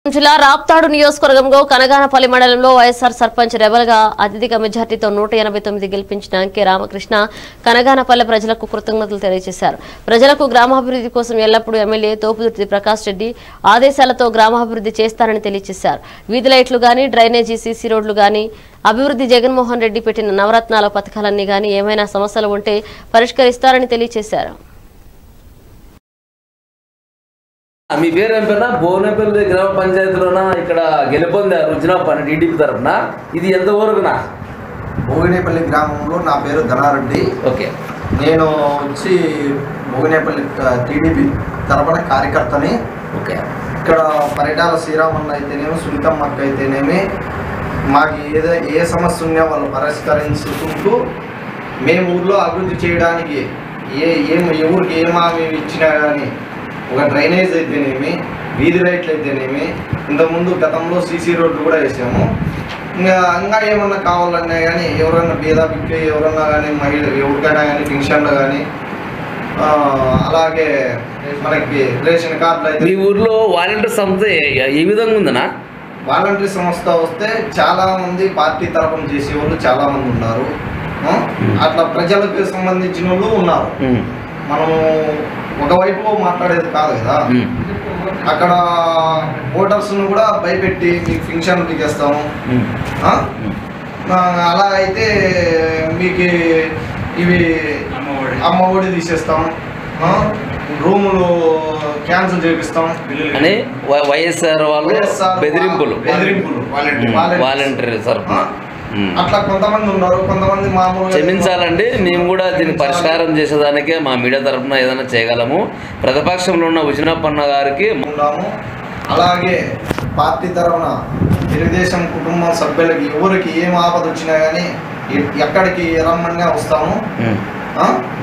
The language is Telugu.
జిల్లా రాప్తాడు నియోజకవర్గంలో కనగానపల్లి మండలంలో వైఎస్ఆర్ సర్పంచ్ రెబల్గా అత్యధిక మెజార్టీతో నూట ఎనభై తొమ్మిది గెలిపించిన కె రామకృష్ణ కనగానపల్లి ప్రజలకు కృతజ్ఞతలు తెలియజేశారు ప్రజలకు గ్రామాభివృద్ధి కోసం ఎల్లప్పుడూ ఎమ్మెల్యే తోపుదుర్తి ప్రకాష్ రెడ్డి ఆదేశాలతో గ్రామాభివృద్ధి చేస్తారని తెలియజేశారు వీధి లైట్లు గాని డ్రైనేజీ సీసీ రోడ్లు గాని అభివృద్ధి జగన్మోహన్ రెడ్డి పెట్టిన నవరత్నాల పథకాలన్నీ గాని ఏమైనా సమస్యలు ఉంటే పరిష్కరిస్తారని తెలియజేశారు మీ పేరు ఏం పేరునా భువనపల్లి గ్రామ పంచాయతీలోన ఇక్కడ గెలుపొందారు రుచినప్పని టీడీపీ తరఫున ఇది ఎంత వరకునా భోగినేపల్లి గ్రామంలో నా పేరు ధనారెడ్డి ఓకే నేను వచ్చి భోగినేపల్లి టీడీపీ తరపున కార్యకర్తని ఓకే ఇక్కడ పరిటాల శ్రీరామన్న అయితేనేమి సునీతమ్మక్క అయితేనేమి మాకు ఏదో ఏ సమస్య ఉన్నా వాళ్ళు పరిష్కరించుకుంటూ మేము ఊర్లో అభివృద్ధి చేయడానికి ఏ ఏం ఎవరికి ఏం హామీ ఇచ్చినా కానీ ఒక డ్రైనేజ్ అయితేనేమి వీధి లైట్లు అయితేనేమి ఇంతకుముందు గతంలో సీసీ రోడ్లు కూడా వేసాము ఇంకా ఇంకా ఏమన్నా కావాలన్నా కానీ ఎవరన్నా బీద బిక్కి ఎవరన్నా కానీ మహిళ ఎవరికైనా కానీ ఫంక్షన్లు కానీ అలాగే మనకి రేషన్ కార్డులు అయితే మీ ఊర్లో వాలంటీర్ సంస్థ ఏ- ఏ విధంగా ఉందనా వాలంటరీ సంస్థ వస్తే చాలా మంది పార్టీ తరఫున చేసే వాళ్ళు చాలా మంది ఉన్నారు ఆ? అట్లా ప్రజలకు సంబంధించిన వాళ్ళు ఉన్నారు ఉమ్, మనము ఒకవైపు మాట్లాడేది కాదు కదా ఉమ్, అక్కడ ఓటర్స్ను కూడా భయపెట్టి మీకు ఫంక్షన్ దిగేస్తాము ఉమ్, ఆ? ఉమ్. ఆ, అలా అయితే మీకు ఇవి అమ్మ ఒడి తీసేస్తాం ఆ? రూములు క్యాన్సిల్ చేపిస్తాం అని వై- వైఎస్ఆర్ వాళ్ళు వైఎస్ఆర్ బెదిరింపులు బెదిరింపులు ఉమ్, వాలంటీర్ తరఫున ఉమ్. అట్లా కొంతమంది ఉన్నారు కొంతమంది మామూలుగా క్షమించాలండి మేము కూడా దీన్ని పరిష్కారం చేసేదానికే మా మీడియా తరఫున ఏదైనా చేయగలము ప్రతిపక్షంలో ఉన్న ఉచినప్పన్న గారికి ఉన్నాము అలాగే పార్టీ తరఫున తెలుగుదేశం కుటుంబం సభ్యులకి ఎవరికి ఏం ఆపద వచ్చినా కానీ ఎ- ఎక్కడికి రమ్మన్నా వస్తాము ఉమ్, ఆ?